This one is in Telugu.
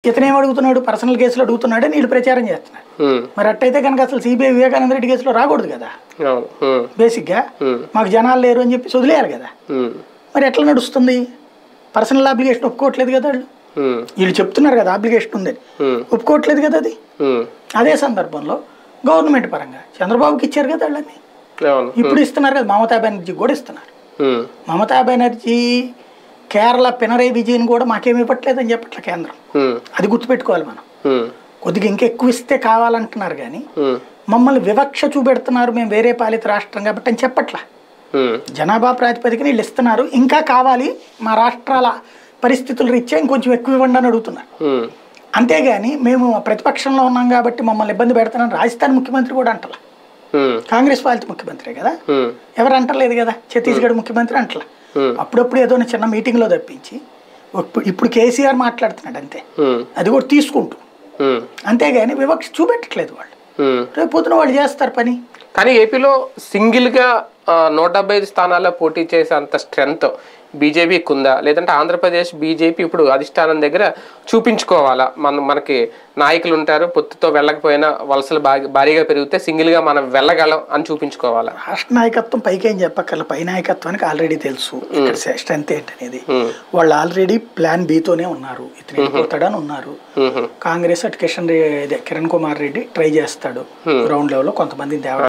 ఇతనేం అడుగుతున్నాడు పర్సనల్ కేసులు అడుగుతున్నాడని వీళ్ళు ప్రచారం చేస్తున్నాడు ఉమ్, మరి అట్టయితే కనుక అసలు సిబిఐ వివేకానంద రెడ్డి కేసులో రాకూడదు కదా అవును ఉమ్, బేసిక్గా ఉమ్, మాకు జనాలు లేరు అని చెప్పి వదిలేయాలి కదా ఉమ్, మరి ఎట్లా నడుస్తుంది పర్సనల్ అప్లికేషన్ ఒప్పుకోవట్లేదు కదా వాళ్ళు ఉమ్, వీళ్ళు చెప్తున్నారు కదా అప్లికేషన్ ఉందని ఉమ్, ఒప్పుకోవట్లేదు కదా అది ఉమ్, అదే సందర్భంలో గవర్నమెంట్ పరంగా చంద్రబాబుకి ఇచ్చారు కదా వాళ్ళని అవును ఇప్పుడు ఇస్తున్నారు కదా మమతా బెనర్జీ కూడా ఇస్తున్నారు ఉమ్, మమతా బెనర్జీ కేరళ పినరై విజయన్ కూడా మాకేమి ఇవ్వట్లేదని చెప్పట్లే కేంద్రం ఉమ్, అది గుర్తుపెట్టుకోవాలి మనం ఉమ్, కొద్దిగా ఇంకెక్కువ ఇస్తే కావాలంటున్నారు కానీ ఉమ్, మమ్మల్ని వివక్ష చూపెడుతున్నారు మేము వేరే పాలిత రాష్ట్రం కాబట్టి అని చెప్పట్లా ఉమ్, జనాభా ప్రాతిపదికన వీళ్ళు ఇస్తున్నారు ఇంకా కావాలి మా రాష్ట్రాల పరిస్థితులు రీత్యా ఇంకొంచెం ఎక్కువ ఇవ్వండి అని అడుగుతున్నారు ఉమ్, అంతేగాని మేము ప్రతిపక్షంలో ఉన్నాం కాబట్టి మమ్మల్ని ఇబ్బంది పెడుతున్నాం రాజస్థాన్ ముఖ్యమంత్రి కూడా అంటలా ఉమ్, కాంగ్రెస్ పాలిత ముఖ్యమంత్రి కదా ఉమ్, ఎవరు అంటలేదు కదా ఛత్తీస్గఢ్ ముఖ్యమంత్రి అంటలా ఉమ్, అప్పుడప్పుడు ఏదో చిన్న మీటింగ్లో తప్పించి ఇప్పుడు- ఇప్పుడు కేసీఆర్ మాట్లాడుతున్నాడు అంతే ఉమ్, అది కూడా తీసుకుంటూ ఉమ్, అంతేగాని వివక్ష చూపెట్టట్లేదు వాళ్ళు ఉమ్. రేపు పొద్దున వాళ్ళు చేస్తారు పని కానీ ఏపీలో సింగిల్గా ఆ, నూట డెబ్బై ఐదు స్థానాల్లో పోటీ చేసే అంత స్ట్రెంగ్త్ బీజేపీకి ఉందా లేదంటే ఆంధ్రప్రదేశ్ బీజేపీ ఇప్పుడు అధిష్టానం దగ్గర చూపించుకోవాలా మన మనకి నాయకులు ఉంటారు పొత్తుతో వెళ్ళకపోయినా వలసలు భారీ- భారీగా పెరిగితే సింగిల్గా మనం వెళ్ళగలం అని చూపించుకోవాలా రాష్ట్ర నాయకత్వం పైకేం చెప్పక్కర్ల పై నాయకత్వానికి ఆల్రెడీ తెలుసు ఇక్కడ స్ట్రెంత్ ఏంటనేది ఉమ్, వాళ్ళు ఆల్రెడీ ప్లాన్ బీతోనే ఉన్నారు ఇతను వెళ్ళిపోతాడని ఉన్నారు ఉమ్, కాంగ్రెస్ అటు కిషన్ రెడ్డి కిరణ్ కుమార్ రెడ్డి ట్రై చేస్తాడు గ్రౌండ్ లెవెల్లో కొంతమందిని తేవడం